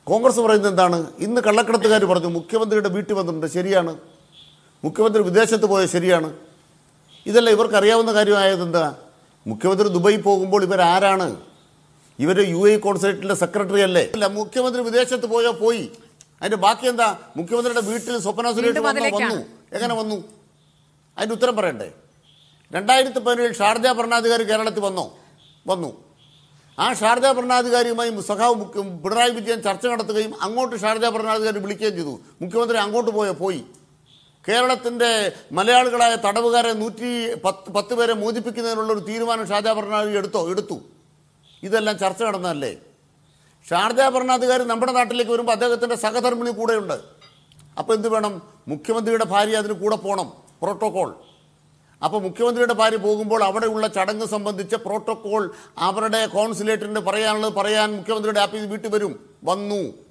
കോൺഗ്രസ് പറയുന്നത് എന്താണ് ഇന്ന് കള്ളക്കടത്തുകാർ പറഞ്ഞു മുഖ്യമന്ത്രിയുടെ വീട്ടിൽ വന്നിട്ടുണ്ട് ശരിയാണ് മുഖ്യമന്ത്രി വിദേശത്ത് പോയത് ശരിയാണ് ഇതല്ല ഇവർക്ക് അറിയാവുന്ന കാര്യമായത് എന്താ മുഖ്യമന്ത്രി ദുബായി പോകുമ്പോൾ ഇവരാരാണ് ഇവർ യു എ കോൺസുലേറ്റിൻ്റെ സെക്രട്ടറി അല്ലേ അല്ല മുഖ്യമന്ത്രി വിദേശത്ത് പോയോ പോയി അതിന്റെ ബാക്കി എന്താ മുഖ്യമന്ത്രിയുടെ വീട്ടിൽ സ്വപ്ന സുരേഷ് വീണ്ടും വന്നോ? അതിലേക്കാണ്. വന്നു എങ്ങനെ വന്നു അതിന്റെ ഉത്തരം പറയണ്ടേ രണ്ടായിരത്തി പതിനേഴ് ഷാർജ ഭരണാധികാരി കേരളത്തിൽ വന്നോ വന്നു ആ ഷാർജ ഭരണാധികാരിയുമായി സഖാവ് മുഖ്യ- പിണറായി വിജയൻ ചർച്ച നടത്തുകയും അങ്ങോട്ട് ഷാർജ ഭരണാധികാരി വിളിക്കുകയും ചെയ്തു മുഖ്യമന്ത്രി അങ്ങോട്ട് പോയോ പോയി കേരളത്തിൻ്റെ മലയാളികളായ തടവുകാരെ നൂറ്റി പത്ത് പത്ത് പേരെ മോചിപ്പിക്കുന്നതിനുള്ള ഒരു തീരുമാനം ഷാർജ ഭരണാധികാരി എടുത്തോ എടുത്തു ഇതെല്ലാം ചർച്ച നടന്നതല്ലേ ഷാർജ ഭരണാധികാരി നമ്മുടെ നാട്ടിലേക്ക് വരുമ്പോൾ അദ്ദേഹത്തിൻ്റെ സഹധർമ്മിണി കൂടെയുണ്ട് അപ്പോൾ എന്ത് വേണം മുഖ്യമന്ത്രിയുടെ ഭാര്യ അതിന് കൂടെ പോകണം പ്രോട്ടോകോൾ അപ്പോൾ മുഖ്യമന്ത്രിയുടെ ഭാര്യ പോകുമ്പോൾ അവിടെയുള്ള ചടങ്ങ് സംബന്ധിച്ച പ്രോട്ടോകോൾ അവരുടെ കോൺസുലേറ്റിന് പറയാനുള്ളത് പറയാൻ മുഖ്യമന്ത്രിയുടെ ആഫീസ് വീട്ടിൽ വരും വന്നു